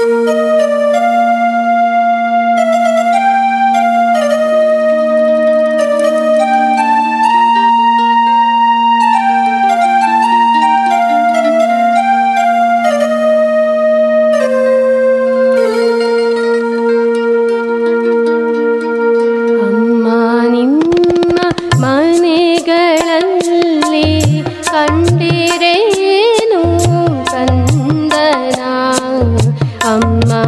ಅಮ್ಮ ನಿಮ್ಮ ಮನೆಗಳಲ್ಲಿ ಕಂಡಿರೇನು ಕಂದನ ಅಮ್ಮ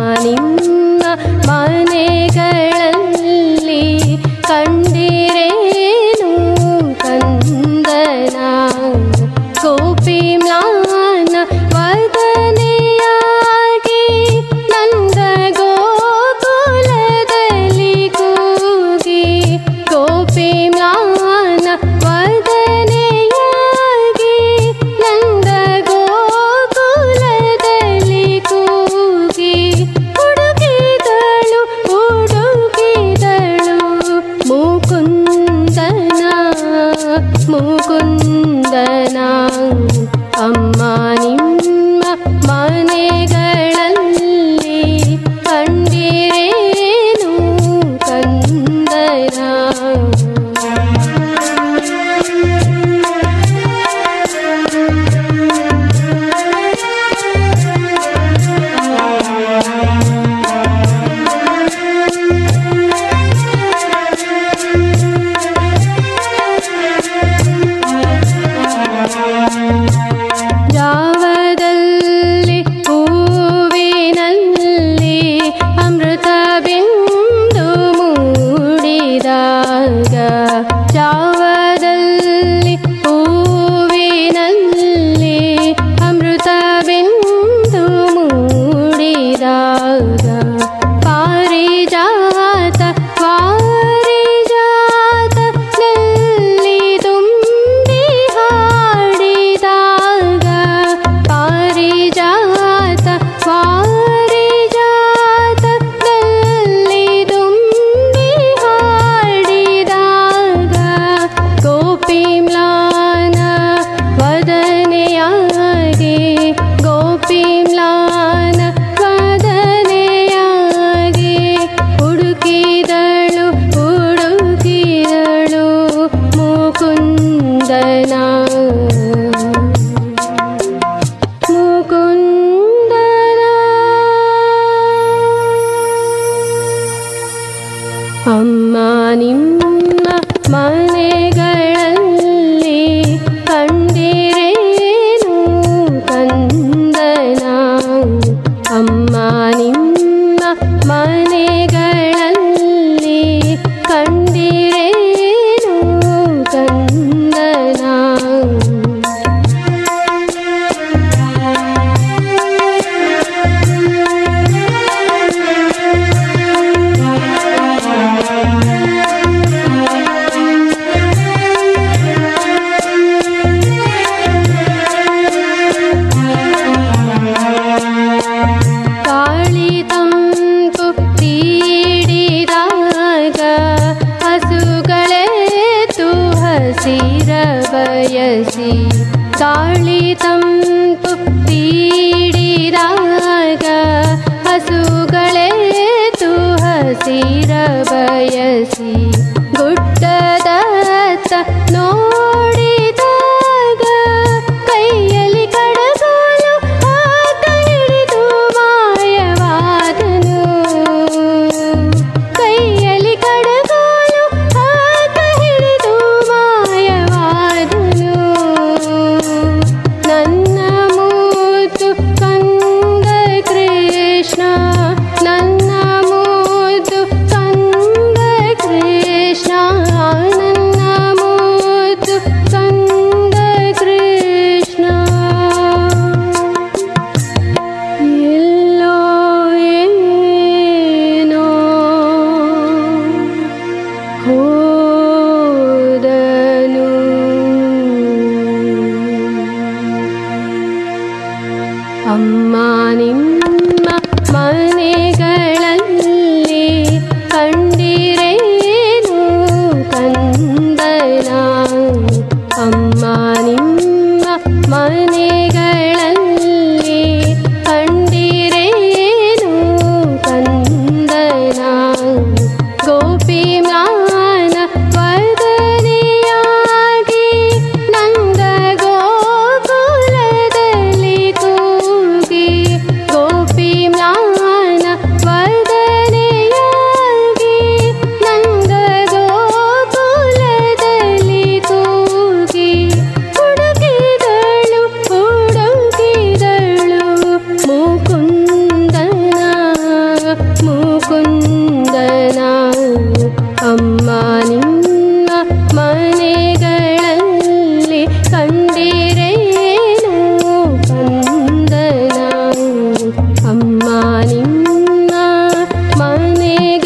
ನಿನ್ನ ಮನೆಗಳಲ್ಲಿ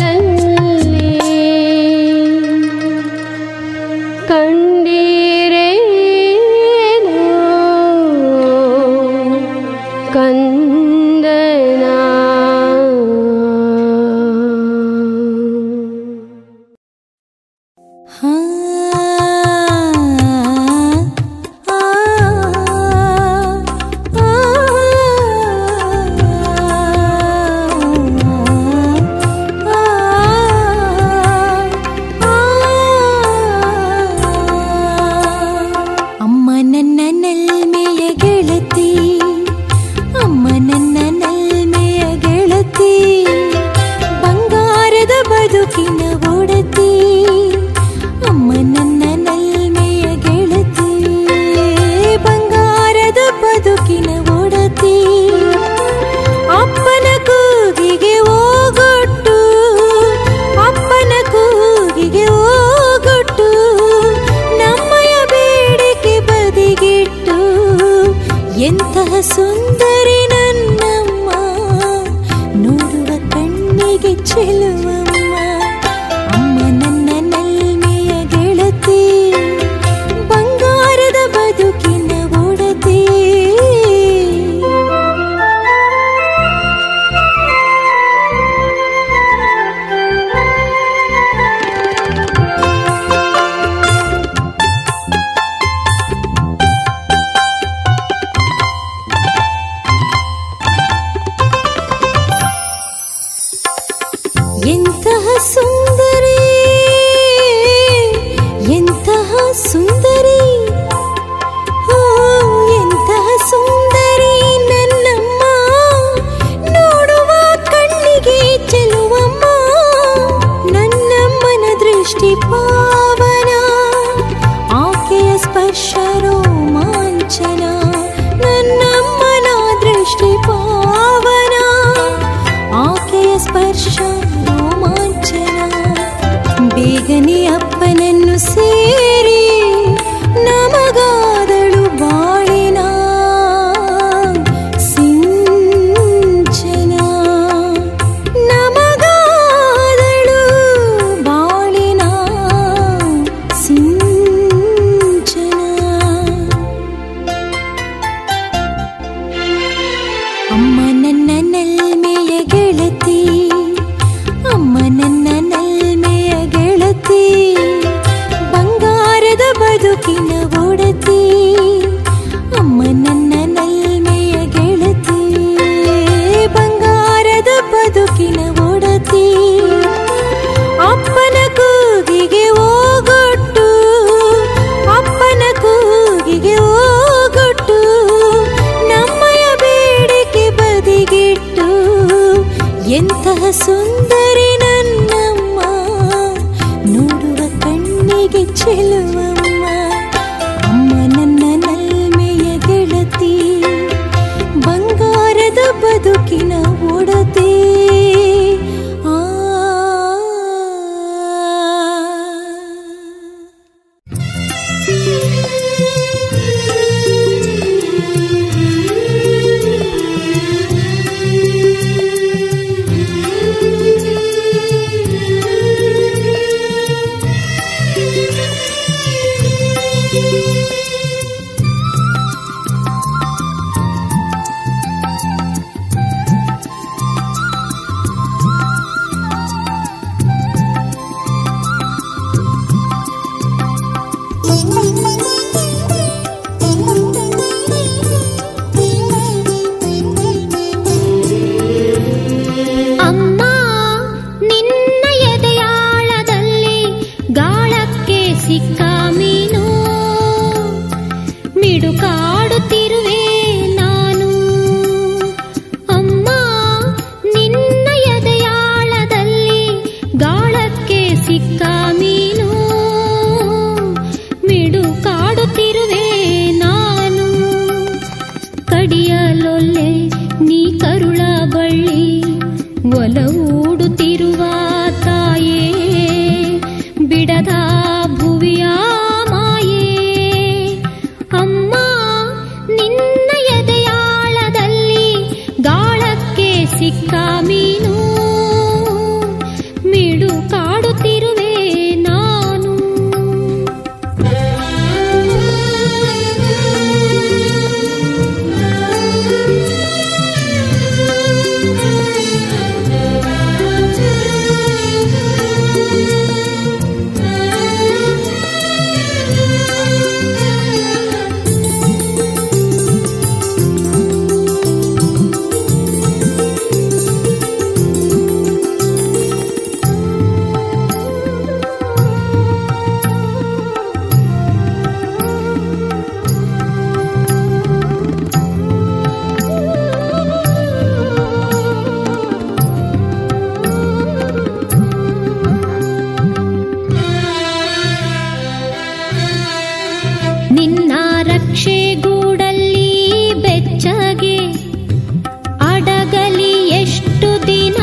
ಕಂಡಿರೇನೋ ಕಂದನ ಹಾ ಆ ಅಮ್ಮ ನನ್ನ ನಲ್ಮೆಯ ಗೆಳತಿ ಅಮ್ಮ ನನ್ನ ನಲ್ಮೆಯ ಗೆಳತಿ ಬಂಗಾರದ ಬದುಕಿನ ಒಡತಿ ಅಮ್ಮ ನನ್ನ ನಲ್ಮೆಯ ಗೆಳತಿ ಬಂಗಾರದ ಬದುಕಿನ ಒಡತಿ ಅಪ್ಪನ ಕೂಗಿಗೆ ಹೋಗೊಟ್ಟು ಅಪ್ಪನ ಕೂಗಿಗೆ ಹೋಗೊಟ್ಟು ನಮ್ಮಯ ಬೇಡಿಕೆ ಬದಿಗಿಟ್ಟು ಎಂತಹ ಸುಂದರಿ ನನ್ನಮ್ಮ ನೋಡುವ ಕಣ್ಣಿಗೆ ಚೆಲುವಮ್ಮ ಅಮ್ಮ ನನ್ನ ನಲ್ಮೆಯ ಗೆಳತಿ ಬಂಗಾರದ ಬದುಕಿನ ಒಡತಿ ಎಂತಹ ಸುಂದರಿ ಎಂತಹ ಸುಂದರಿ ಓ ಎಂತಹ ಸುಂದರಿ ನನ್ನಮ್ಮ ನೋಡುವ ಕಣ್ಣಿಗೆ ಚೆಲುವಮ್ಮ ನನ್ನಮ್ಮನ ದೃಷ್ಟಿ ಪಾವನ ಆಕೆಯ ಸ್ಪರ್ಶ ರೋಮಾಂಚನ ನನ್ನಮ್ಮನ ದೃಷ್ಟಿ ಪಾವನ ಆಕೆಯ ಸ್ಪರ್ಶ ರೋಮಾಂಚನ ಬೇಗನೆ ಅಪ್ಪನನ್ನು ಸೇರಿ ನಮಗಾದಳು ಬಾಳಿನ ಸಿಂಚನ ನಮಗಾದಳು ಬಾಳಿನ ಸಿಂಚನ ಅಮ್ಮ ನನ್ನ ನಲ್ಮೆಯ ಗೆಳತಿ ಅಮ್ಮ ನನ್ನ ನಲ್ಮೆಯ ಗೆಳತಿ ಬಂಗಾರದ ಬದುಕಿನ ಒಡತಿ ಅಮ್ಮ ನನ್ನ ನಲ್ಮೆಯ ಗೆಳತಿ ಬಂಗಾರದ ಬದುಕಿನ ಒಡತಿ ಅಪ್ಪನ ಕೂಗಿಗೆ ಹೋಗೊಟ್ಟು ಅಪ್ಪನ ಕೂಗಿಗೆ ಹೋಗೊಟ್ಟು ನಮ್ಮಯ ಬೇಡಿಕೆ ಬದಿಗಿಟ್ಟು ಎಂತಹ ಸುಂದರಿ ನನ್ನಮ್ಮ ನೋಡುವ ಕಣ್ಣಿಗೆ ಚೆಲುವಮ್ಮ ಅಮ್ಮ ನನ್ನ ನಲ್ಮೆಯ ಗೆಳತಿ ಬಂಗಾರದ ಬದುಕಿನ ಒಡತಿ ಆ Thank you. ಸಿಕ್ಕ ಮೀನು ಮಿಡು ಕಾಡುತ್ತಿರುವೆ ನಾನು ನಿನ್ನ ರಕ್ಷೆ ಗೂಡಲ್ಲಿ ಬೆಚ್ಚಗೆ ಅಡಗಲಿ ಎಷ್ಟು ದಿನ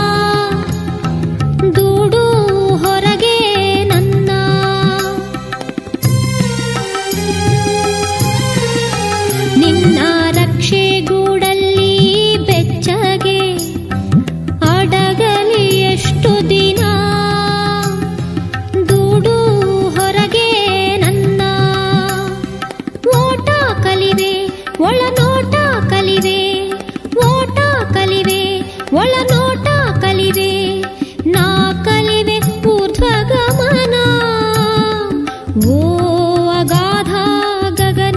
ದೂಡು ಹೊರಗೆ ನನ್ನ ನಿನ್ನ ರಕ್ಷೆ ಗೂಡಲ್ಲಿ ಬೆಚ್ಚಗೆ ಅಡಗಲಿ ಎಷ್ಟು ದಿನ ದೂಡು ಹೊರಗೆ ನನ್ನ ಓಟ ಕಲಿವೆ ಒಳನೋಟ ಕಲಿವೆ ಓಟ ಕಲಿವೆ ಒಳನೋಟ ಕಲಿವೆ ನಾ ಕಲಿವೆ ಊರ್ಧ್ವಗಮನ ಓ ಅಗಾಧ ಗಗನ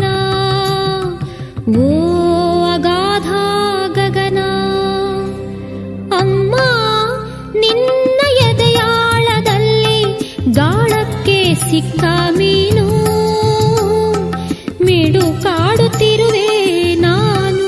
ಓ ಅಗಾಧ ಗಗನ ಅಮ್ಮ ನಿನ್ನ ಎದೆಯಾಳದಲ್ಲಿ ಗಾಳಕ್ಕೆ ಸಿಕ್ಕ ಮೀನು ಮಿಡು ಕಾಡುತ್ತಿರುವೆ ನಾನು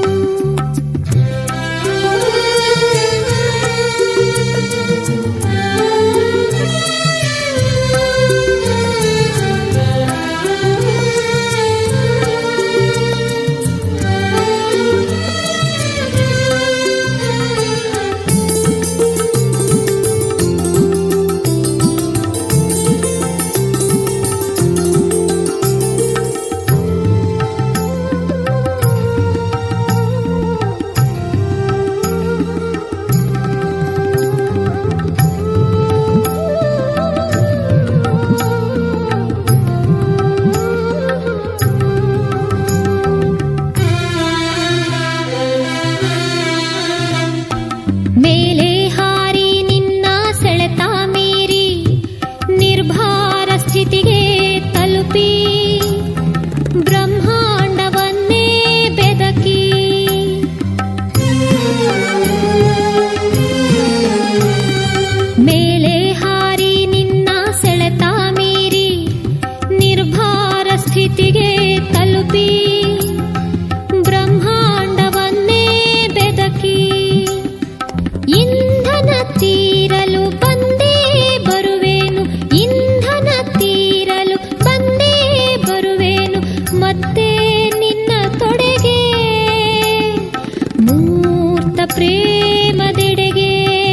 ಮೇಲೆ ಹಾರಿ ನಿನ್ನ ಸೆಳೆತ ಮೀರಿ ನಿರ್ಭಾರ ಸ್ಥಿತಿಗೆ ತಲುಪಿ ಬ್ರಹ್ಮಾಂಡವನ್ನೇ ಬೆದಕಿ ಮೇಲೆ ಹಾರಿ ನಿನ್ನ ಸೆಳೆತ ಮೀರಿ ನಿರ್ಭಾರ ಸ್ಥಿತಿಗೆ ತಲುಪಿ ಬ್ರಹ್ಮಾಂಡವನ್ನೇ ಬೆದಕಿ ಇಂಧನ ತೀರಲು ಬಂದೇ ಬರುವೇನು ಇಂಧನ ತೀರಲು ಬಂದೇ ಬರುವೇನು ಮತ್ತೆ ನಿನ್ನ ತೊಡೆಗೆ ಮೂರ್ತ ಪ್ರೇಮದೆಡೆಗೆ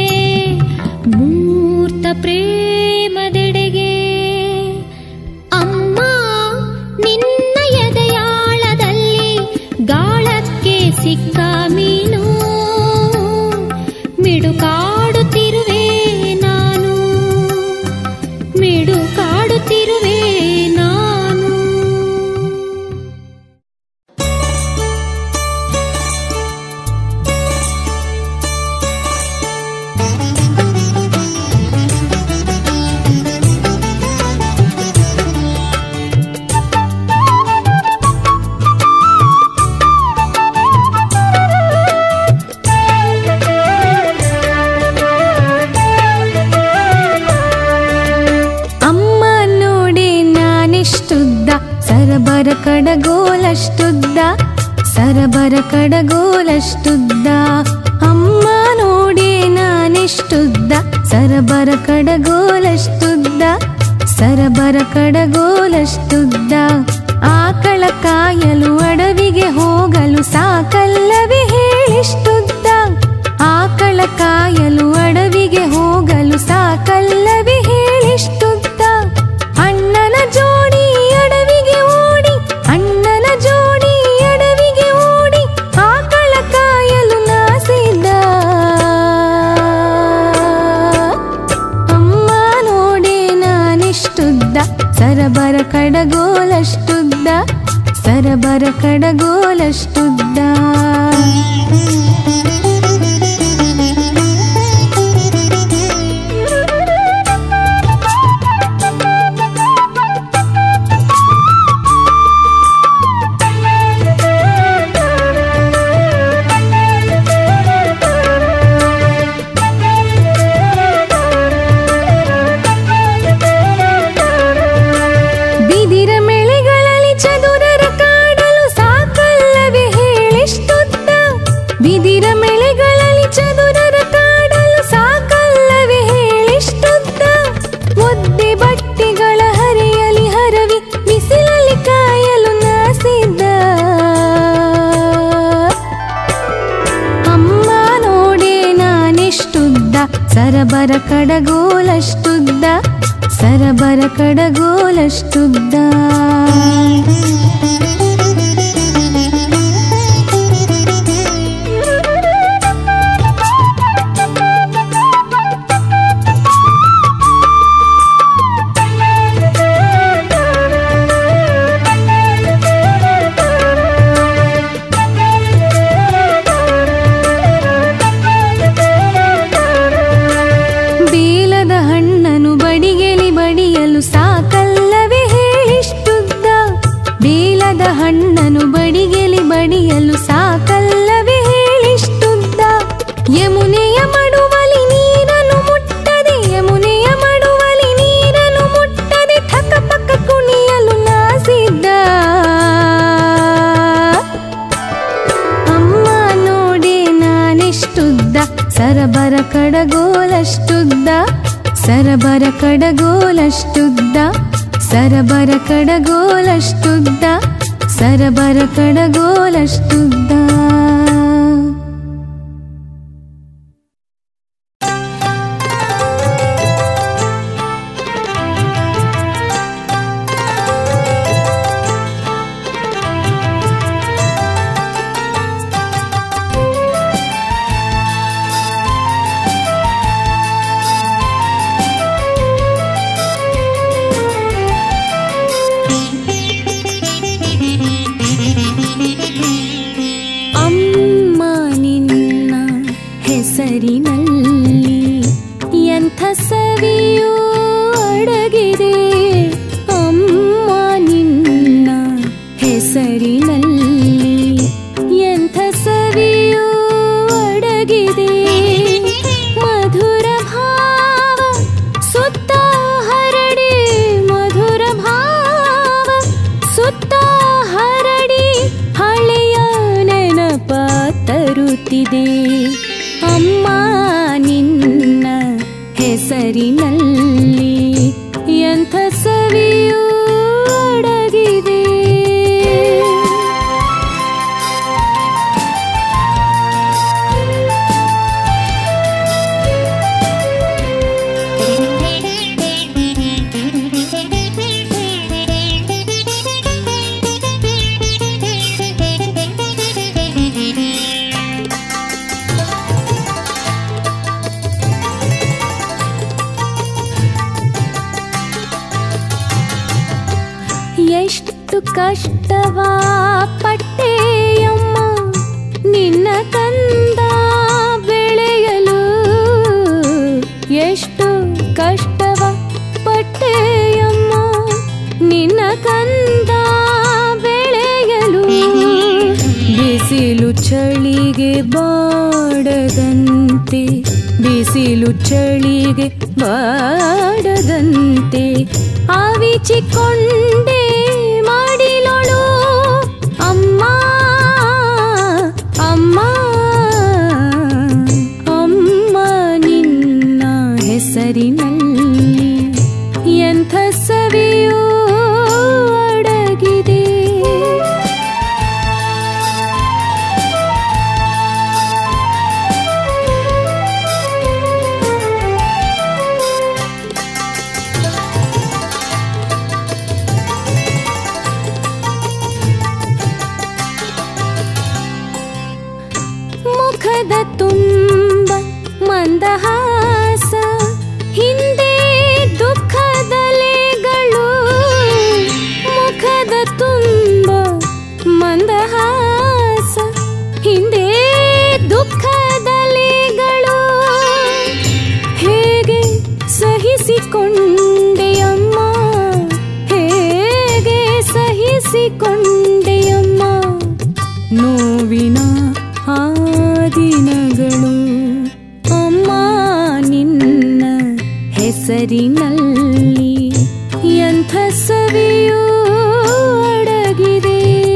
ಮೂರ್ತ ಪ್ರೇಮದೆಡೆಗೆ ಅಮ್ಮ ನಿನ್ನ ಎದೆಯಾಳದಲ್ಲಿ ಗಾಳಕ್ಕೆ ಸಿಕ್ಕ ಮೀನು ಮಿಡುಕಾಡುತ್ತಿರುವೆ ನಾನು ಮಿಡುಕಾಡುತ್ತಿರುವೆ ನಾನು ಅಮ್ಮ ನೋಡಿ ನಾನಿಷ್ಟುದ್ದ ಸರಬರ ಕಡಗೋಲಷ್ಟುದ್ದ ಸರಬರ ಕಡಗೋಲಷ್ಟುದ್ದ ಅಮ್ಮ ನೋಡಿ ನಾನಿಷ್ಟುದ್ದ ಸರಬರ ಕಡಗೋಲಷ್ಟುದ್ದ ಸರಬರ ಕಡಗೋಲಷ್ಟುದ್ದ ಆಕಳ ಕಾಯಲು ಅಡವಿಗೆ ಹೋಗಲು ಸಾಕಲ್ಲವೇ ಹೇಳಿಷ್ಟುದ್ದ ಆಕಳ ಕಾಯಲು ಅಡವಿಗೆ ಹೋಗಲು ಸಾಕಲ್ಲವೇ ಹೇಳಿಷ್ಟುದ್ದ ಅಣ್ಣನ ಜೋಡಿ ಅಡವಿಗೆ ಓಡಿ ಅಣ್ಣನ ಜೋಡಿ ಅಡವಿಗೆ ಓಡಿ ಆಕಳ ಕಾಯಲು ನಾಸಿದ್ದ ಕಡಗೋಲಷ್ಟುದ್ದ ಸರಬರ ಕಡಗೋಲಷ್ಟುದ್ದ ಬಿದಿರ ಮೇಳೆಗಳಲ್ಲಿ ಚದುರರ ಕಾಡಲು ಸಾಕಲ್ಲವೇ ಹೇಳಿಷ್ಟುದ್ದ ಬಿದಿರ ಮೇಳೆಗಳಲ್ಲಿ ಚದುರರ ಕಾಡಲು ಸಾಕಲ್ಲವೇ ಹೇಳಿಷ್ಟುದ್ದ ಒದ್ದೆ ಬಟ್ಟೆಗಳ ಹರಿಯಲಿ ಹರವಿ ಬಿಸಿಲಲ್ಲಿ ಕಾಯಲು ನಾಸಿದ್ದ ಅಮ್ಮ ನೋಡೆ ನಾನೆಷ್ಟುದ್ದ ಸರಬರ ಕಡಗೋಲಷ್ಟುದ್ದ ಸರಬರ ಕಡಗೋಲಷ್ಟುದ್ದ ಬೇಲದ ಹಣ್ಣನು ಬಡಿಗೆಲಿ ಬಡಿಯಲು ಸಾಕಲ್ಲವೇ ಹೇಳಿಷ್ಟುದ್ದ ಬೇಲದ ಹಣ್ಣನು ಬಡಿಗೆಲಿ ಬಡಿಯಲು ಸಾಕಲ್ಲವೇ ಹೇಳಿಷ್ಟುದ್ದ ಯಮುನೆಯ ಮಡುವಲಿ ನೀರನ್ನು ಮುಟ್ಟದೆ ಯಮುನೆಯ ಮಡುವಲಿ ನೀರನ್ನು ಮುಟ್ಟದೆ ಥಕ ಪಕ್ಕ ಕುಣಿಯಲು ನಾಸಿದ್ದ ಅಮ್ಮ ನೋಡೆ ನಾನೆಷ್ಟುದ್ದ ಸರಬರ ಕಡಗೋಲಷ್ಟುದ್ದ ಸರಬರ ಕಡಗೋಲಷ್ಟುದ್ದ ಸರಬರ ಕಡಗೋಲಷ್ಟುದ್ದ ಸರಬರ ಕಡಗೋಲಷ್ಟುದ್ದ ಅಮ್ಮ ನಿನ್ನ ಹೆಸರಿನಲ್ಲಿ ಎಂಥ ಸವಿಯೂ ಅಡಗಿದೆ ಅಮ್ಮ ನಿನ್ನ ಹೆಸರಿನಲ್ಲಿ ಎಂಥ ಸವಿಯೂ ಅಡಗಿದೆ ಮಧುರ ಭಾವ ಸುತ್ತ ಹರಡಿ ಮಧುರ ಭಾವ ಸುತ್ತ ಹರಡಿ ಹಳೆಯ ನೆನಪ ತರುತ್ತಿದೆ ಅಮ್ಮ ನಿನ್ನ ಹೆಸರಿನಲ್ಲಿ ಎಂಥ ಸವಿಯೂ ಅಡಗಿದೆ ಎಷ್ಟು ಕಷ್ಟವಾ ಪಟ್ಟೆಯಮ್ಮ ನಿನ್ನ ಕಂದ ಬೆಳೆಯಲು ಎಷ್ಟು ಕಷ್ಟವ ಪಟ್ಟೆಯಮ್ಮ ನಿನ್ನ ಕಂದ ಬೆಳೆಯಲು ಬಿಸಿಲು ಚಳಿಗೆ ಬಾಡದಂತೆ ಬಿಸಿಲು ಚಳಿಗೆ ಬಾಡದಂತೆ ಆವಿಚಿಕೊಂಡೆ ಮಾಡಿಲೊಳು ಅಮ್ಮ ಅಮ್ಮ ಅಮ್ಮ ನಿನ್ನ ಹೆಸರಿನಲ್ಲಿ ಎಂಥ ಸವಿಯೂ ಅಡಗಿದೆ ಮುಖದ ತುಂಬ ಮಂದಹಾಸ ಹಿಂದೆ ದುಃಖದಲೆಗಳು ಹೆಸರಿನಲ್ಲಿ ಎಂಥ ಸವಿಯೂ ಅಡಗಿದೆ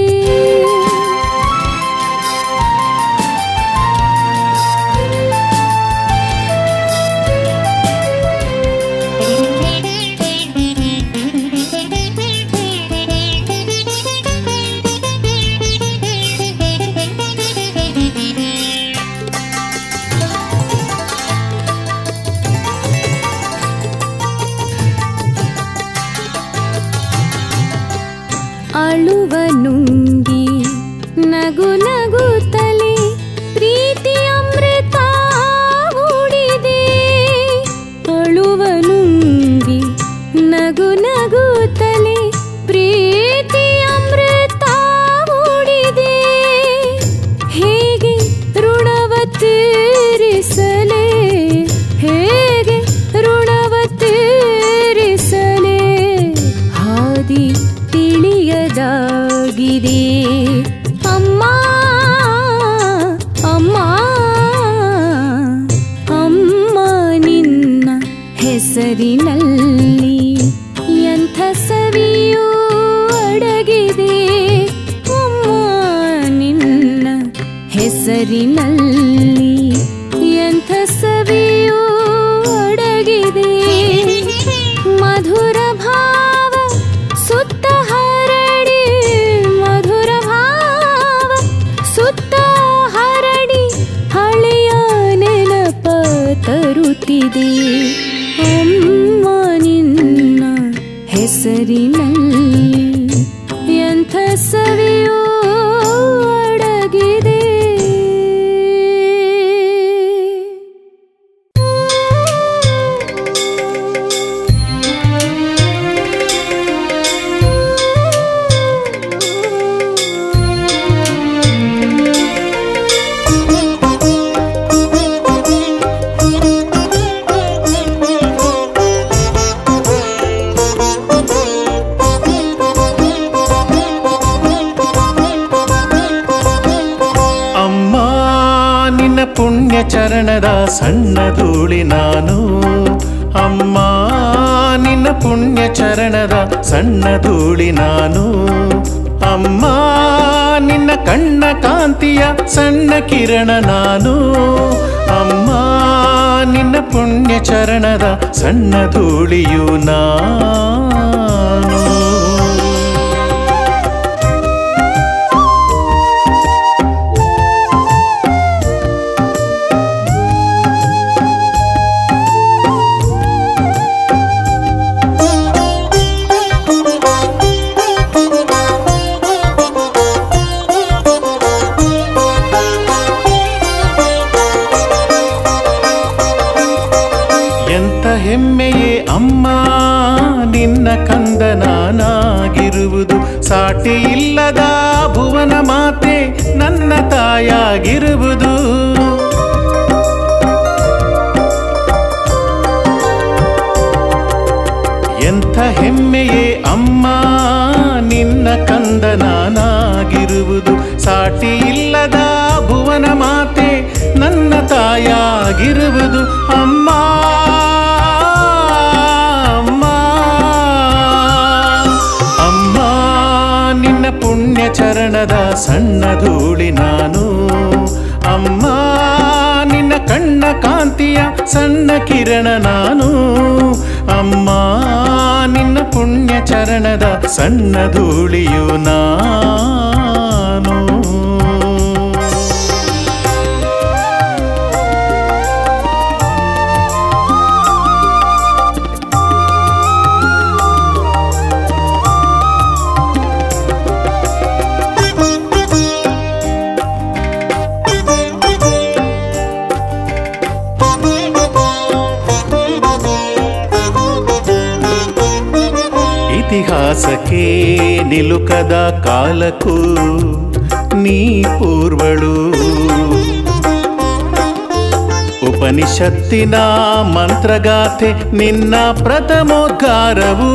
ಅಳುವ ನುಂಗಿ ನಗು ನಗುತ್ತಲೇ ಪ್ರೀತಿ ಅಮೃತ ಮೂಡಿದೆ ಅಳುವ ನುಂಗಿ ನಗು ನಗುತ್ತಲೇ ಪ್ರೀತಿ ಅಮೃತ ಮೂಡಿದೆ ಹೇಗೆ ಋಣವ ತೀರಿಸಲೇ ಹೇಗೆ ಋಣವ ತೀರಿಸಲೇ ಹಾದಿ ತಿಳಿಯದಾಗಿದೆ ಅಮ್ಮ ಅಮ್ಮ ಅಮ್ಮ ನಿನ್ನ ಹೆಸರಿನಲ್ಲಿ ಎಂಥ ಸವಿಯೂ ಅಡಗಿದೆ ಅಮ್ಮ ನಿನ್ನ ಹೆಸರಿನಲ್ಲಿ ಎಂಥ ಸವಿಯೂ ಅಡಗಿದೆ ಮಧುರ ಭಾವ ಸುತ್ತ ಹರಡಿ ಮಧುರ ಭಾವ ಸುತ್ತ ಹರಡಿ ಹಳೆಯ ನೆನಪ ತರುತ್ತಿದೆ ಅಮ್ಮ ನಿನ್ನ ಹೆಸರಿನಲ್ಲಿ ಎಂಥ ಸವಿಯೂ ಅಡಗಿದೆ ಅಮ್ಮ ನಿನ್ನ ಪುಣ್ಯ ಚರಣದ ಸಣ್ಣ ಧೂಳಿ ನಾನು ಅಮ್ಮ ನಿನ್ನ ಪುಣ್ಯ ಚರಣದ ಸಣ್ಣ ಧೂಳಿ ನಾನು ಅಮ್ಮ ನಿನ್ನ ಕಣ್ಣ ಕಾಂತಿಯ ಸಣ್ಣ ಕಿರಣ ನಾನು ಅಮ್ಮ ನಿನ್ನ ಪುಣ್ಯ ಚರಣದ ಸಣ್ಣ ಧೂಳಿಯು ನಾನು ಎಂತ ಹೆಮ್ಮೆಯೇ ಅಮ್ಮ ನಿನ್ನ ಕಂದ ನಾನಾಗಿರುವುದು ಸಾಟಿ ಇಲ್ಲದ ಭುವನ ಮಾತೆ ನನ್ನ ತಾಯಾಗಿರುವುದು ಎಂಥ ಹೆಮ್ಮೆಯೇ ಅಮ್ಮ ನಿನ್ನ ಕಂದ ನಾನಾಗಿರುವುದು ಸಾಟಿ ಇಲ್ಲದ ಭುವನ ಮಾತೆ ನನ್ನ ತಾಯಾಗಿರುವುದು ಅಮ್ಮ ಅಮ್ಮ ಅಮ್ಮ ನಿನ್ನ ಪುಣ್ಯ ಚರಣದ ಸಣ್ಣ ಧೂಳಿ ನಾನು ಅಮ್ಮ ನಿನ್ನ ಕಣ್ಣ ಕಾಂತಿಯ ಸಣ್ಣ ಕಿರಣ ನಾನು ಅಮ್ಮ ನಿನ್ನ ಪುಣ್ಯ ಚರಣದ ಸಣ್ಣ ಧೂಳಿಯು ನಾನು ಇತಿಹಾಸಕ್ಕೆ ನಿಲುಕದ ಕಾಲಕ್ಕೂ ನೀ ಪೂರ್ವಳು ಉಪನಿಷತ್ತಿನ ಮಂತ್ರಗಾಥೆ ನಿನ್ನ ಪ್ರಥಮೋದ್ಗಾರವು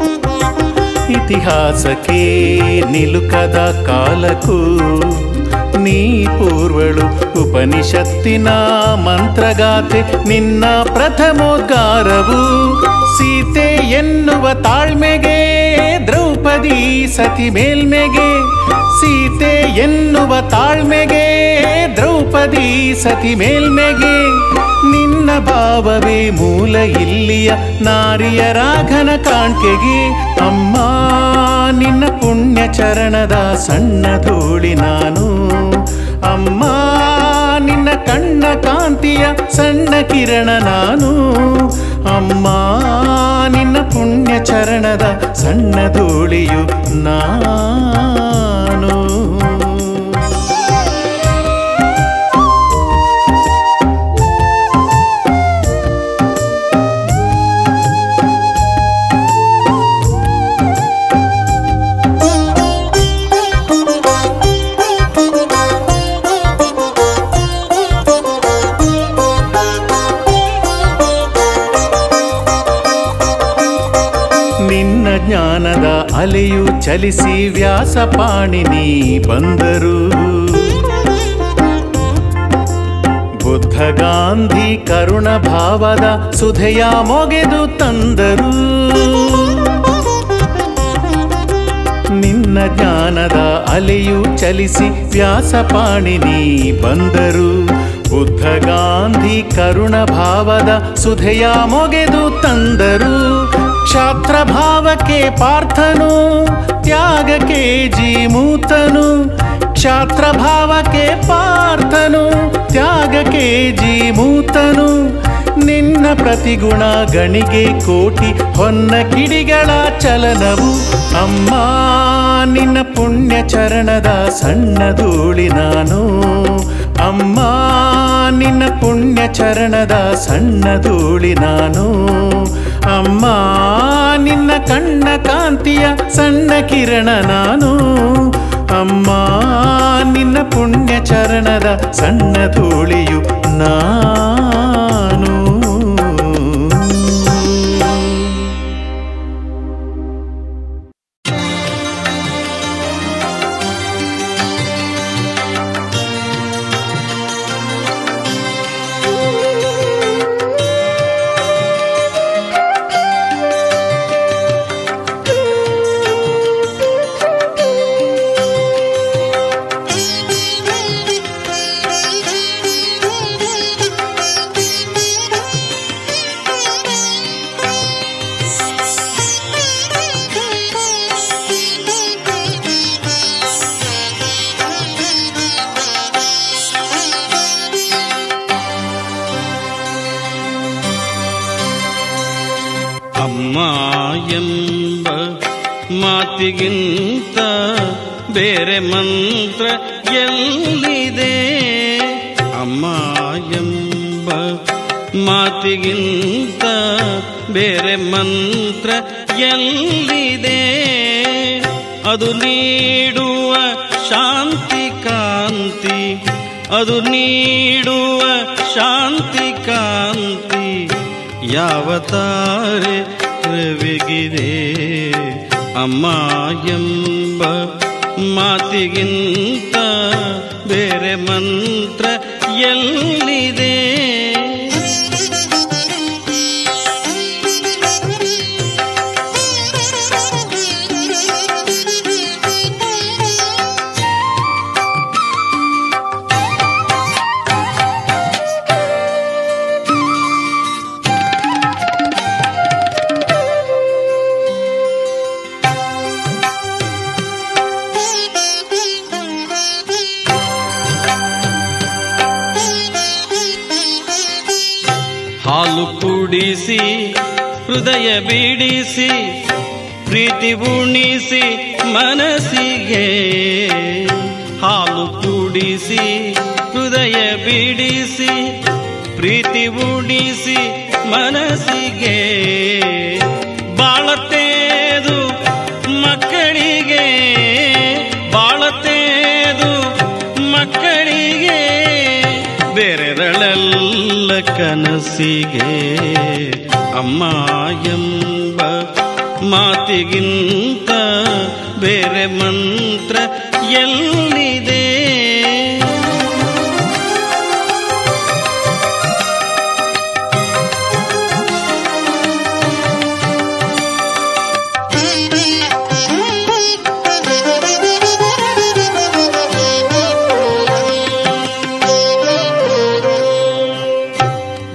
ಇತಿಹಾಸಕ್ಕೆ ನಿಲುಕದ ಕಾಲಕ್ಕೂ ನೀ ಪೂರ್ವಳು ಉಪನಿಷತ್ತಿನ ಮಂತ್ರಗಾತೆ ನಿನ್ನ ಪ್ರಥಮೋದ್ಗಾರವು ಸೀತೆ ಎನ್ನುವ ತಾಳ್ಮೆಗೆ ದ್ರೌಪದಿ ಸತಿ ಮೇಲ್ಮೆಗೆ ಸೀತೆ ಎನ್ನುವ ತಾಳ್ಮೆಗೆ ದ್ರೌಪದಿ ಸತಿ ಮೇಲ್ಮೆಗೆ ನಿನ್ನ ಭಾವವೇ ಮೂಲ ಇಲ್ಲಿಯ ನಾರಿಯ ರಾಘನ ಕಾಣ್ಕೆಗೆ ಅಮ್ಮ ನಿನ್ನ ಪುಣ್ಯ ಚರಣದ ಸಣ್ಣ ಧೂಳಿ ನಾನು ಅಮ್ಮ ನಿನ್ನ ಕಣ್ಣ ಕಾಂತಿಯ ಸಣ್ಣ ಕಿರಣ ನಾನು ಅಮ್ಮ ನಿನ್ನ ಪುಣ್ಯ ಚರಣದ ಸಣ್ಣ ಧೂಳಿಯು ನಾನು ನಿನ್ನ ಜ್ಞಾನದ ಅಲೆಯು ಚಲಿಸಿ ವ್ಯಾಸಪಾಣಿನಿ ಬಂದರು ಬುದ್ಧ ಗಾಂಧಿ ಕರುಣ ಭಾವದ ಸುಧೆಯ ಮೊಗೆದು ತಂದರು ನಿನ್ನ ಜ್ಞಾನದ ಅಲೆಯು ಚಲಿಸಿ ವ್ಯಾಸಪಾಣಿನಿ ಬಂದರು ಬುದ್ಧ ಗಾಂಧಿ ಕರುಣ ಭಾವದ ಸುಧೆಯ ಮೊಗೆದು ತಂದರು ಕ್ಷಾತ್ರ ಭಾವಕ್ಕೆ ಪಾರ್ಥನು ತ್ಯಾಗಕ್ಕೆ ಜೀಮೂತನು ಕ್ಷಾತ್ರ ಭಾವಕ್ಕೆ ಪಾರ್ಥನು ತ್ಯಾಗಕ್ಕೆ ಜೀಮೂತನು ನಿನ್ನ ಪ್ರತಿಗುಣ ಗಣಿಗೆ ಕೋಟಿ ಹೊನ್ನ ಕಿಡಿಗಳ ಚಲನವು ಅಮ್ಮ ನಿನ್ನ ಪುಣ್ಯ ಚರಣದ ಸಣ್ಣ ಧೂಳಿ ನಾನು ಅಮ್ಮ ನಿನ್ನ ಪುಣ್ಯ ಚರಣದ ಸಣ್ಣ ಧೂಳಿ ನಾನು ಅಮ್ಮ ನಿನ್ನ ಕಣ್ಣ ಕಾಂತಿಯ ಸಣ್ಣ ಕಿರಣ ನಾನು ಅಮ್ಮ ನಿನ್ನ ಪುಣ್ಯ ಚರಣದ ಸಣ್ಣ ಧೂಳಿಯು ನಾನು ಅಮ್ಮ ಎಂಬ ಮಾತಿಗಿಂತ ಬೇರೆ ಮಂತ್ರ ಎಲ್ಲಿದೆ ಅಮ್ಮ ಎಂಬ ಮಾತಿಗಿಂತ ಬೇರೆ ಮಂತ್ರ ಎಲ್ಲಿದೆ ಅದು ನೀಡುವ ಶಾಂತಿ ಕಾಂತಿ ಅದು ನೀಡುವ ಶಾಂತಿ ಕಾಂತಿ ಯಾವ ತಾರೆ ರವಿಗಿದೆ ಅಮ್ಮ ಎಂಬ ಮಾತಿಗಿಂತ ಬೇರೆ ಮಂತ್ರ ಎಲ್ಲಿದೆ ಹಾಲು ಕುಡಿಸಿ ಹೃದಯ ಬಿಡಿಸಿ ಪ್ರೀತಿ ಉಣಿಸಿ ಮನಸ್ಸಿಗೆ ಹಾಲು ಕುಡಿಸಿ ಹೃದಯ ಬಿಡಿಸಿ ಪ್ರೀತಿ ಉಣಿಸಿ ಮನಸ್ಸಿಗೆ ಬಾಳತೇದು ಮಕ್ಕಳಿಗೆ ಬಾಳತೇದು ಮಕ್ಕಳಿಗೆ ಬೇರೆರಳೆಲ್ಲ ಕನಸಿಗೆ ಅಮ್ಮ ಎಂಬ ಮಾತಿಗಿಂತ ಬೇರೆ ಮಂತ್ರ ಎಲ್ಲಿದೆ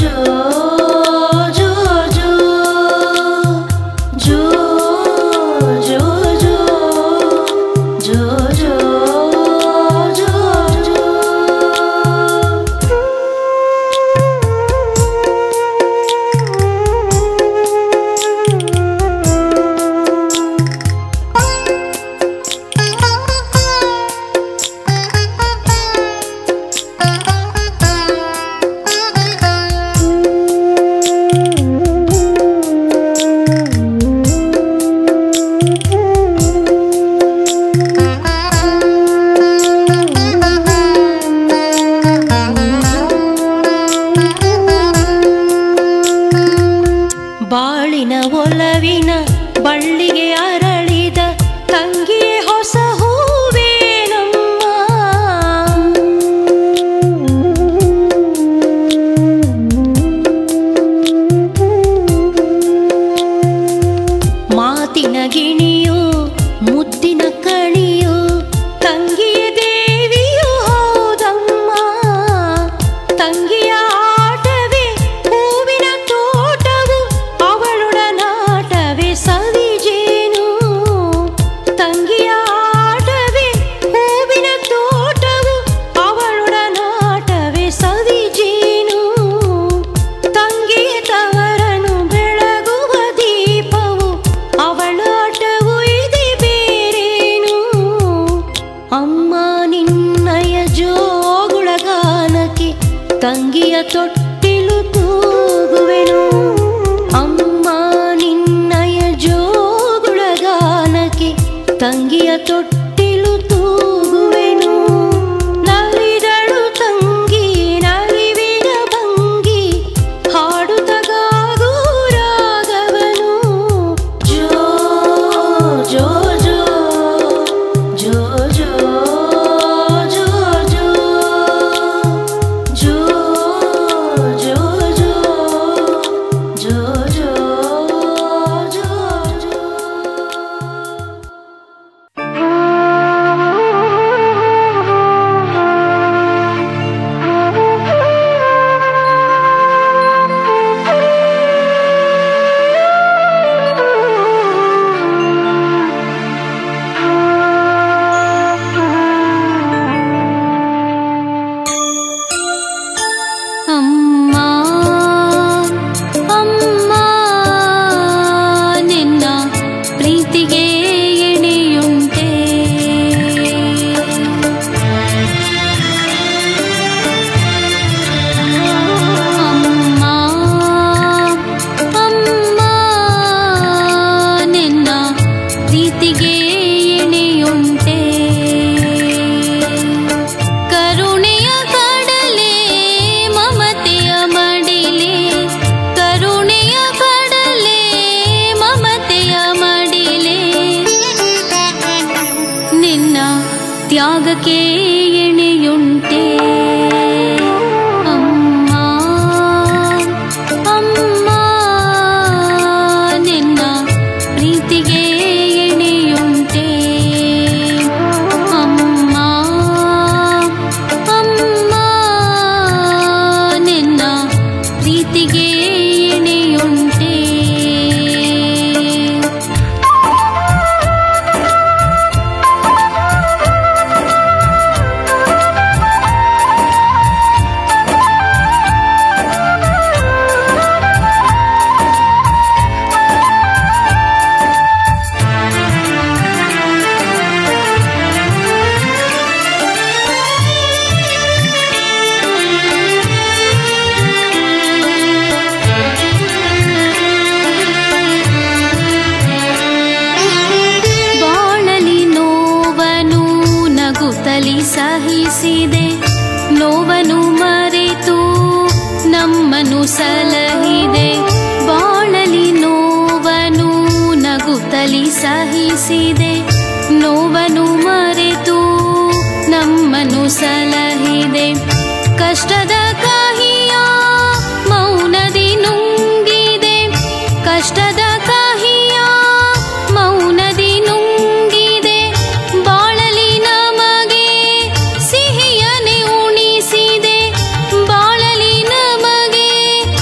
ಜೋ ಜೋ ಜೋ ಜೋ ಜೋ ಜೋ ಜೋ ಜೋ ಜೋ ಜೋ ಬಾಳಿನ ಒಲವಿನ ಬಳ್ಳಿಗೆ ಅರಳಿದ ತಂಗಿಯೇ ಹೊಸ ಹೂವೇನಮ್ಮ ಮಾತಿನ ಗಿಣಿಯು ಮುದ್ದಿನ ಕಣಿಯು ತಂಗಿಯ ದೇವಿಯು ಹೌದಮ್ಮ ತಂಗಿಯ ಆಟವೇ ಹೂವಿನ ತೋಟವು ಅವಳೊಡನಾಟವೇ ಸವಿಜೇನು ತಂಗಿಯ ಆಟವೇ ಹೂವಿನ ತೋಟವು ಅವಳೊಡನಾಟವೇ ಸವಿಜೇನು ತಂಗಿಯ ತವರನು ಬೆಳಗುವ ದೀಪವು ಅವಳಾಟವು ಇದೆ ಬೇರೇನು ಅಮ್ಮ ನಿನ್ನಯ ಜೋಗುಳ ಗಾನಕ್ಕೆ ತಂಗಿಯ ತೊಟ್ಟಿಲು ತೂಗುವೆನು ಅಮ್ಮ ನಿನ್ನಯ ಜೋಗುಳ ಗಾನಕ್ಕೆ ತಂಗಿಯ ತೊಟ್ಟಿಲು ತೂಗುವೆನು ನಲಿದಳು ತಂಗಿ ನಲಿವಿನ ಭಂಗಿ ಹಾಡುತ್ತಗಾಗೂ ರಾಗವನು ಜೋ ಜೋ ಜೋ ಜೋ ಜೋ ಜೋ ಜೋ ಜೋ ಜೋ ಜೋ ಜೋ ಜೋ ಜೋ ಜೋ ಅಮ್ಮ ಅಮ್ಮ ನಿನ್ನ ಪ್ರೀತಿಗೆ ಎಣೆಯುಂಟೆ ಅಮ್ಮ ಅಮ್ಮ ನಿನ್ನ ಪ್ರೀತಿಗೆ ಎಣೆಯುಂಟೆ ಕರುಣೆಯ ಕಡಲೆ ಮಮತೆಯ ಮಡಿಲೆ ಕರುಣೆಯ ಕಡಲೆ ಮಮತೆಯ ಮಡಿಲೆ ನಿನ್ನ ತ್ಯಾಗಕ್ಕೆ ಎಣೆಯುಂಟೆ ಅಮ್ಮ ಅಮ್ಮ ನಿನ್ನ ಪ್ರೀತಿಗೆ ಎಣೆಯುಂಟೆ ಅಮ್ಮ ಅಮ್ಮ ನಿನ್ನ ಪ್ರೀತಿಗೆ ಎಣೆಯುಂಟೆ ಬಾಳಲಿ ನೋವನು ನಗುತ್ತಲಿ ಸಹಿಸಿದೆ ನೋವನು ಮರೆತು ನಮ್ಮನು ಸಲಹಿದೆ ಬಾಳಲಿ ನೋವನು ನಗುತ್ತಲಿ ಸಹಿಸಿದೆ ನೋವನು ಮರೆತು ನಮ್ಮನು ಸಲಹಿದೆ ಕಷ್ಟದ ಕಾಹಿಯ ಮೌನದಿ ನುಂಗಿದೆ ಕಷ್ಟದ ಕಾಹಿಯ ಮೌನದಿ ನುಂಗಿದೆ ಬಾಳಲಿ ನಮಗೆ ಸಿಹಿಯನೆ ಉಣಿಸಿದೆ ಬಾಳಲಿ ನಮಗೆ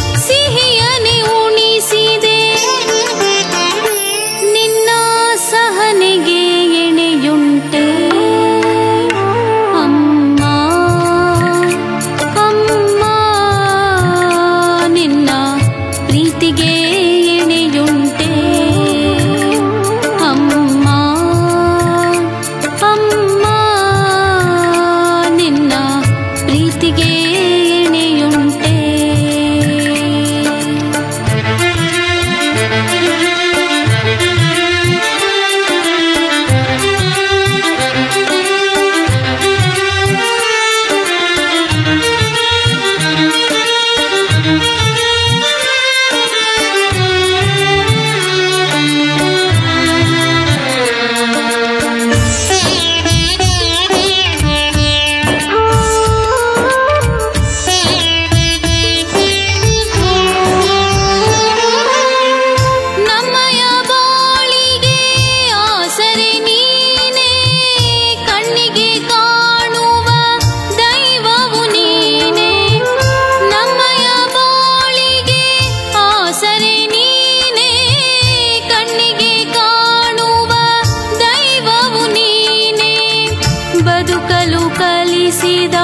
ಸಹಿಸಿದ